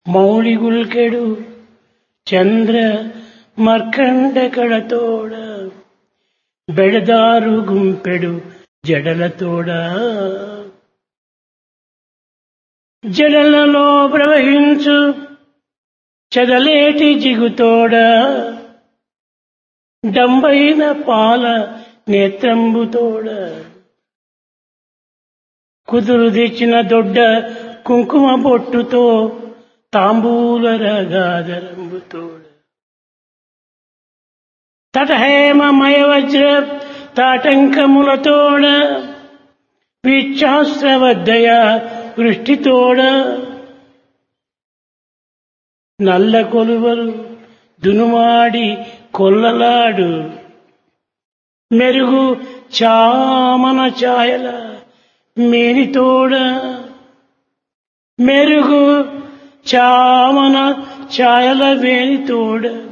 ಮೌಳಿಗುಲ್ಕೆಡು ಚಂದ್ರ ಮರ್ಕಂಡ ಕಳತೋಡ ಬೆಳೆದಾರು ಗುಂಪೆಡು జడలతోడ జడలలో ప్రవహించు చెదలేటి జిగుతోడ డంబైన పాల నేత్రంబుతోడ కుదురు తెచ్చిన దొడ్డ కుంకుమ బొట్టుతో తాంబూల రగాదరంబుతోడ తటహేమమయ వజ్ర తాటంకములతోడ విచ్చాస్త్రవద్దయ వృష్టితోడ నల్ల కొలువలు దునుమాడి కొల్లలాడు మెరుగు చామన ఛాయల మేనితోడ మెరుగు చామన ఛాయల వేనితోడ